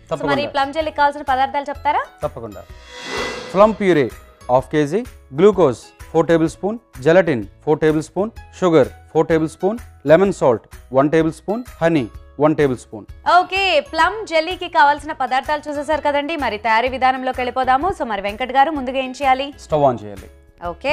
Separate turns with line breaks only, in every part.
So మరి
తప్పకుండా
plum జెల్లీకి కావాల్సిన పదార్థాలు చెప్తారా
తప్పకుండా plum puree half KG glucose four tablespoon gelatin four tablespoon sugar four tablespoon lemon salt one tablespoon honey one tablespoon
okay plum జెల్లీకి కావాల్సిన పదార్థాలు చూసేసారు కదండి మరి తయారీ విధానంలోకి వెళ్ళిపోదాము సో మరి వెంకట్ గారు ముందుగా ఏం చేయాలి
స్టవ్ ఆన్ చేయాలి
ఓకే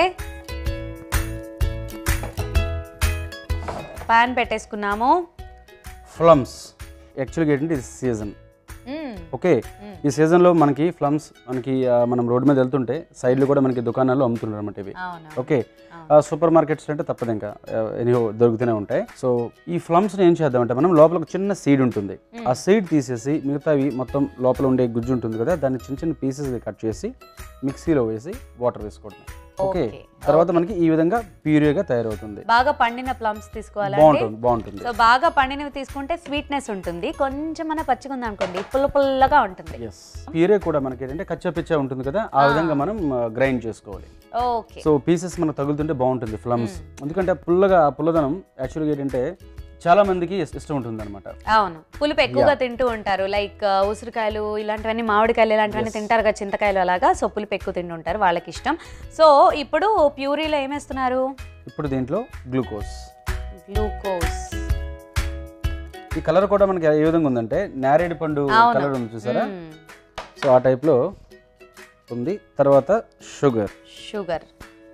పాన్ పెట్టేసుకున్నాము
ఫ్లమ్స్ యాక్చువల్గా ఏంటంటే ఇది సీజన్
మ్మ్.
ఓకే ఈ సీజన్లో మనకి ఫ్లమ్స్ మనకి ఆ, మనం రోడ్డు మీద వెళ్తుంటే సైడ్లో కూడా మనకి దుకాణాల్లో అమ్ముతుంటారు అనమాట ఇవి
అవును
ఓకే సూపర్ మార్కెట్స్ అంటే తప్పదు ఇంకా ఎనీహో దొరుకుతూనే ఉంటాయి సో ఈ ఫ్లమ్స్ని ఏం చేద్దామంటే మనం లోపల ఒక చిన్న సీడ్ ఉంటుంది ఆ సీడ్ తీసేసి మిగతావి మొత్తం లోపల ఉండే గుజ్జు ఉంటుంది కదా దాన్ని చిన్న చిన్న పీసెస్ కట్ చేసి మిక్సీలో వేసి వాటర్ వేసుకోవడమే ఓకే
Okay.
తర్వాత మనకి ఈ విధంగా ప్యూరిగా తయారవుతుంది
బాగా పండిన ప్లమ్స్ తీసుకోవాలండి
బాగుంటుంది బాగుంటుంది
సో బాగా పండినవి తీసుకుంటే స్వీట్నెస్ ఉంటుంది కొంచెం మన పచ్చిగా ఉంది అనుకోండి పుల్ల పుల్లగా ఉంటుంది
ఎస్ ప్యూరే కూడా మనకి ఏంటంటే కచ్చా పిచ్చా ఉంటుంది కదా ఆ విధంగా మనం గ్రైండ్ చేసుకోవాలి
ఓకే
సో పీసెస్ మనకు తగులుతుంటే బాగుంటుంది ఫ్లమ్స్ ఎందుకంటే ఆ పుల్లగా ఆ పుల్లదనం యాక్చువల్గా ఏంటంటే చాలా మందికి ఇస్- ఇష్టం ఉంటుంది అనమాట
అవును పులుపు ఎక్కువగా తింటూ ఉంటారు లైక్ ఉసిరికాయలు ఇలాంటివన్నీ మామిడికాయలు ఇలాంటివన్నీ తింటారు కదా చింతకాయలు అలాగా సో పులుపు ఎక్కువ తింటుంటారు వాళ్ళకి ఇష్టం సో ఇప్పుడు ప్యూరీలో ఏమేస్తున్నారు
ఇప్పుడు దీంట్లో గ్లూకోజ్
గ్లూకోజ్
ఈ కలర్ కూడా మనకి ఏ విధంగా ఉందంటే నేరేడు పండు
అవును.
కలర్ ఉంది చూసారా సో ఆ టైప్లో ఉంది తర్వాత sugar
sugar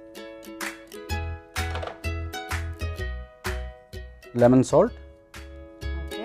lemon salt
okay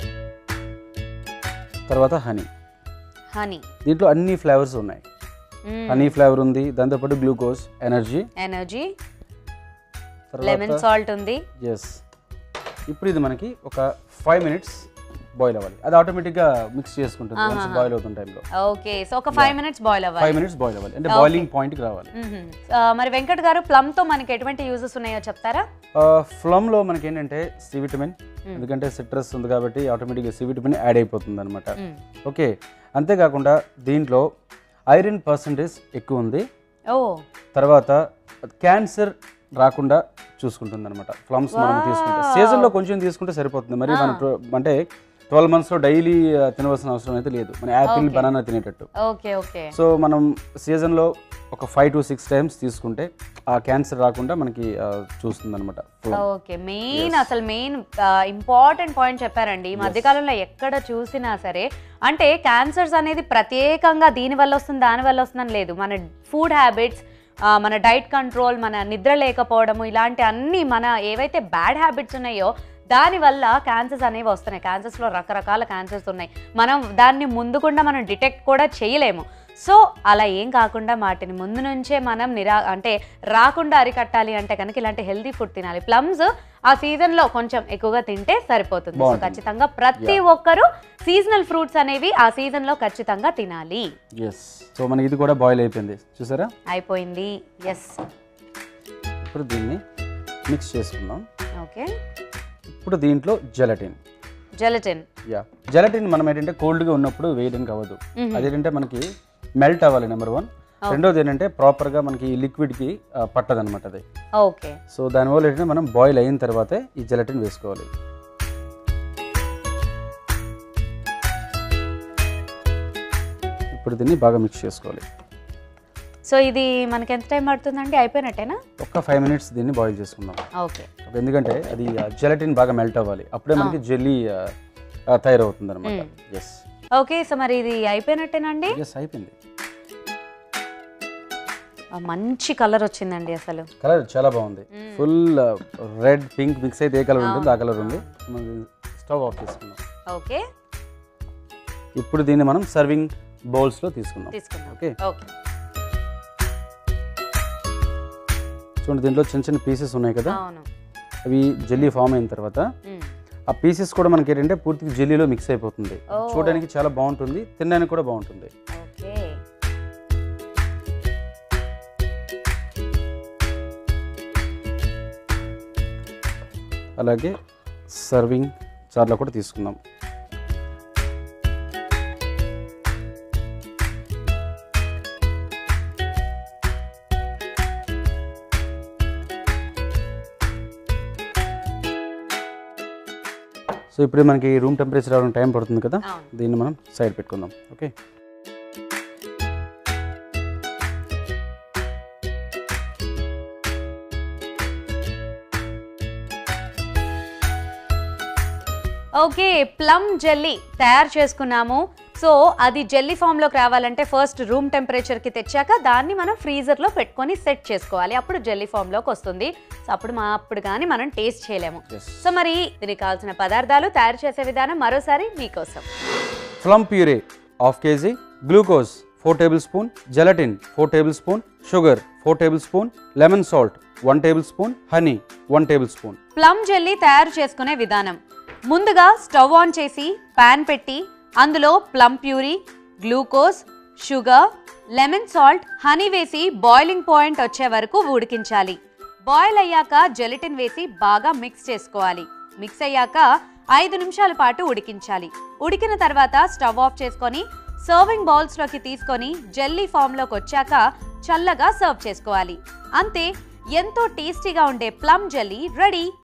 తర్వాత హనీ
హనీ
దీంట్లో అన్ని ఫ్లేవర్స్ ఉన్నాయి హనీ ఫ్లేవర్ ఉంది దాంతోపాటు గ్లూకోజ్ ఎనర్జీ
ఎనర్జీ
తర్వాత
లెమన్ సాల్ట్ ఉంది
ఎస్ ఇప్పుడు ఇది మనకి ఒక ఫైవ్ మినిట్స్ బాయిల్ అవ్వాలి అది ఆటోమేటిక్గా మిక్స్ చేసుకుంటుంది వన్స్ బాయిల్ అవుతున్న టైంలో
ఓకే సో ఒక ఫైవ్ మినిట్స్ బాయిల్ అవ్వాలి
ఫైవ్ మినిట్స్ బాయిల్ అవ్వాలి అంటే బాయిలింగ్ పాయింట్కి రావాలి
మ్మ్. ఆ, మరి వెంకట్ గారు ప్లమ్ తో మనకి ఎటువంటి యూజెస్ ఉన్నాయో చెప్తారా
ఫ్లమ్లో మనకి ఏంటంటే సి విటమిన్ ఎందుకంటే సిట్రస్ ఉంది కాబట్టి ఆటోమేటిక్గా సి విటమిన్ యాడ్ అయిపోతుంది అనమాట
మ్మ్.
ఓకే అంతేకాకుండా దీంట్లో ఐరన్ పర్సంటేజ్ ఎక్కువ ఉంది
ఓ
తర్వాత క్యాన్సర్ రాకుండా చూసుకుంటుంది అనమాట ఫ్లమ్స్ మనం తీసుకుంటే సీజన్లో కొంచెం తీసుకుంటే సరిపోతుంది మరి మనం ట్వ- అంటే ట్వెల్వ్ మంత్స్లో డైలీ తినవలసిన అవసరం అయితే లేదు మన యాపిల్ బనానా తినేటట్టు
ఓకే ఓకే
సో మనం సీజన్లో ఒక ఫైవ్ టు సిక్స్ టైమ్స్ తీసుకుంటే ఆ క్యాన్సర్ రాకుండా మనకి చూస్తుంది అనమాట
ఓకే మెయిన్ అసలు మెయిన్ ఇంపార్టెంట్ పాయింట్ చెప్పారండి ఈ మధ్యకాలంలో ఎక్కడ చూసినా సరే అంటే క్యాన్సర్స్ అనేది ప్రత్యేకంగా దీని వల్ల వస్తుంది దాని వల్ల వస్తుందని లేదు మన ఫుడ్ హ్యాబిట్స్ మన డైట్ కంట్రోల్ మన నిద్ర లేకపోవడము ఇలాంటి అన్ని మన ఏవైతే బ్యాడ్ హ్యాబిట్స్ ఉన్నాయో దానివల్ల క్యాన్సర్స్ అనేవి వస్తున్నాయి క్యాన్సర్స్లో రకరకాల క్యాన్సర్స్ ఉన్నాయి మనం దాన్ని ముందుకుండా మనం డిటెక్ట్ కూడా చేయలేము సో అలా ఏం కాకుండా వాటిని ముందు నుంచే మనం నిరా అంటే రాకుండా అరికట్టాలి అంటే కనుక ఇలాంటి హెల్తీ ఫుడ్ తినాలి ప్లమ్స్ ఆ సీజన్లో కొంచెం ఎక్కువగా తింటే సరిపోతుంది సో
బాగుంటుంది.
ఖచ్చితంగా ప్రతి ఒక్కరూ సీజనల్ ఫ్రూట్స్ అనేవి ఆ సీజన్లో ఖచ్చితంగా తినాలి
ఎస్ సో మనకి ఇది కూడా బాయిల్ అయిపోయింది చూసారా
అయిపోయింది ఎస్
ఇప్పుడు దీన్ని మిక్స్ చేసుకుందాం
ఓకే
ఇప్పుడు దీంట్లో జెలటిన్
జెలటిన్
యా జెలటిన్ మనం ఏంటంటే కోల్డ్గా ఉన్నప్పుడు వేయడానికి అవ్వదు అదేంటంటే మనకి మెల్ట్ అవ్వాలి నెంబర్ వన్ రెండోది ఏంటంటే ప్రాపర్గా మనకి లిక్విడ్కి పట్టదనమాట అది
ఓకే
సో దానివల్ల ఏంటంటే మనం బాయిల్ అయిన తర్వాతే ఈ జెలటిన్ వేసుకోవాలి ఇప్పుడు దీన్ని బాగా మిక్స్ చేసుకోవాలి
సో ఇది మనకి ఎంత టైం పడుతుందండి అయిపోయినట్టేనా
ఒక్క ఫైవ్ మినిట్స్ దీన్ని బాయిల్ చేసుకుందాం
ఓకే
ఎందుకంటే అది జెలటిన్ బాగా మెల్ట్ అవ్వాలి అప్పుడే మనకి జెల్లీ తయారవుతుంది అనమాట ఎస్
ఓకే సో మరి ఇది అయిపోయినట్టేనండి
ఎస్ అయిపోయింది
ఆ, మంచి కలర్ వచ్చిందండి అసలు
కలర్ చాలా బాగుంది ఫుల్ రెడ్ పింక్ మిక్స్ అయితే ఏ కలర్ ఉంటుంది ఆ కలర్ ఉంది స్టవ్ ఆఫ్ చేసుకుందాం
ఓకే
ఇప్పుడు దీన్ని మనం సర్వింగ్ బౌల్స్లో తీసుకుందాం
తీసుకుందాం
ఓకే
ఓకే
చూడండి దీంట్లో చిన్న చిన్న పీసెస్ ఉన్నాయి కదా
అవును
అవి జెల్లీ ఫామ్ అయిన తర్వాత
మ్మ్.
ఆ పీసెస్ కూడా మనకి ఏంటంటే పూర్తిగా జెల్లీలో మిక్స్ అయిపోతుంది
ఓ.
చూడడానికి చాలా బాగుంటుంది తినడానికి కూడా బాగుంటుంది
ఓకే
అలాగే సర్వింగ్ చార్లో కూడా తీసుకుందాం సో ఇప్పుడు మనకి రూమ్ టెంపరేచర్ రావడానికి టైం పడుతుంది కదా
అవును.
దీన్ని మనం సైడ్ పెట్టుకుందాం ఓకే
ఓకే ప్లమ్ జెల్లీ తయారు చేసుకున్నాము సో అది జెల్లీ ఫామ్లోకి రావాలంటే ఫస్ట్ రూమ్ టెంపరేచర్కి తెచ్చాక దాన్ని మనం ఫ్రీజర్లో పెట్టుకొని సెట్ చేసుకోవాలి అప్పుడు జెల్లీ ఫామ్లోకి వస్తుంది సో అప్పుడు మా అప్పుడు కానీ మనం టేస్ట్ చేయలేము
ఎస్
సో మరి దీనికి కావాల్సిన పదార్థాలు తయారు చేసే విధానం మరోసారి మీకోసం
plum puree half KG glucose four tablespoon gelatin four tablespoon sugar four tablespoon lemon salt one tablespoon honey one tablespoon
plum jelly తయారు చేసుకునే విధానం ముందుగా స్టవ్ ఆన్ చేసి పాన్ పెట్టి అందులో plum puree glucose sugar lemon salt honey వేసి boiling point వచ్చే వరకు ఉడికించాలి బాయిల్ అయ్యాక జెలటిన్ వేసి బాగా మిక్స్ చేసుకోవాలి మిక్స్ అయ్యాక ఐదు నిమిషాల పాటు ఉడికించాలి ఉడికిన తర్వాత స్టవ్ ఆఫ్ చేసుకొని సర్వింగ్ బౌల్స్లోకి తీసుకొని జెల్లీ ఫామ్లోకి వచ్చాక చల్లగా సర్వ్ చేసుకోవాలి అంతే ఎంతో టేస్టీగా ఉండే ప్లమ్ జెల్లీ రెడీ